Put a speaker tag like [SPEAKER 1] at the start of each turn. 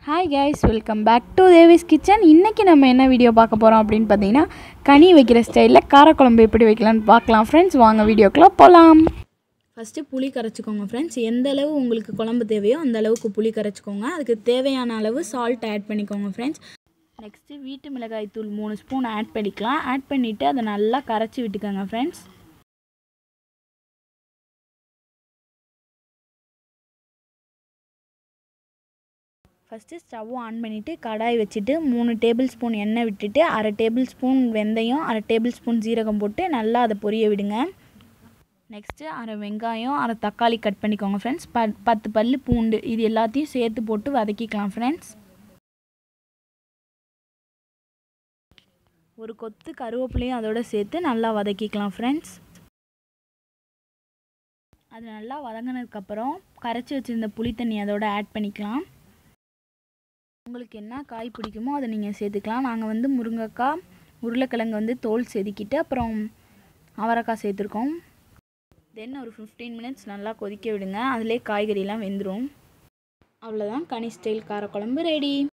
[SPEAKER 1] hi guys welcome back to Devi's kitchen இன்றைக்கி நம்ம என்ன வீடியோ பார்க்க போகிறோம் அப்படின்னு பார்த்தீங்கன்னா கனி வைக்கிற ஸ்டைலில் காரக்குழம்பு எப்படி வைக்கலாம்னு பார்க்கலாம் ஃப்ரெண்ட்ஸ் வாங்க வீடியோக்குள்ளே போகலாம்
[SPEAKER 2] ஃபஸ்ட்டு புளி கரைச்சிக்கோங்க ஃப்ரெண்ட்ஸ் எந்த அளவு உங்களுக்கு குழம்பு தேவையோ அந்த அளவுக்கு புளி கரைச்சிக்கோங்க அதுக்கு தேவையான அளவு சால்ட் ஆட் பண்ணிக்கோங்க ஃப்ரெண்ட்ஸ் நெக்ஸ்ட்டு வீட்டு மிளகாய் தூள் மூணு ஸ்பூன் ஆட் பண்ணிக்கலாம் ஆட் பண்ணிவிட்டு அதை நல்லா கரைச்சி விட்டுக்கோங்க ஃப்ரெண்ட்ஸ் ஃபஸ்ட்டு ஸ்டவ் ஆன் பண்ணிவிட்டு கடாய் வச்சுட்டு மூணு டேபிள் ஸ்பூன் எண்ணெய் விட்டுட்டு அரை டேபிள் ஸ்பூன் வெந்தயம் அரை டேபிள் ஸ்பூன் ஜீரகம் போட்டு நல்லா அதை பொரிய விடுங்க நெக்ஸ்ட்டு அரை வெங்காயம் அரை தக்காளி கட் பண்ணிக்கோங்க ஃப்ரெண்ட்ஸ் ப பத்து பல் பூண்டு இது எல்லாத்தையும் சேர்த்து போட்டு வதக்கிக்கலாம் ஃப்ரெண்ட்ஸ் ஒரு கொத்து கருவேப்பிலையும் அதோட சேர்த்து நல்லா வதக்கிக்கலாம் ஃப்ரெண்ட்ஸ் அது நல்லா வதங்கினதுக்கப்புறம் கரைச்சி வச்சுருந்த புளி தண்ணி அதோட ஆட் பண்ணிக்கலாம் உங்களுக்கு என்ன காய் பிடிக்குமோ அதை நீங்கள் சேர்த்துக்கலாம் நாங்கள் வந்து முருங்கைக்காய் உருளைக்கிழங்கு வந்து தோல் செதுக்கிட்டு அப்புறம் அவரைக்காய் சேர்த்துருக்கோம் தென் ஒரு ஃபிஃப்டீன் மினிட்ஸ் நல்லா கொதிக்க விடுங்க அதிலே காய்கறிலாம் வெந்துடும் அவ்வளோதான் கனி ஸ்டைல் காரக்குழம்பு ரெடி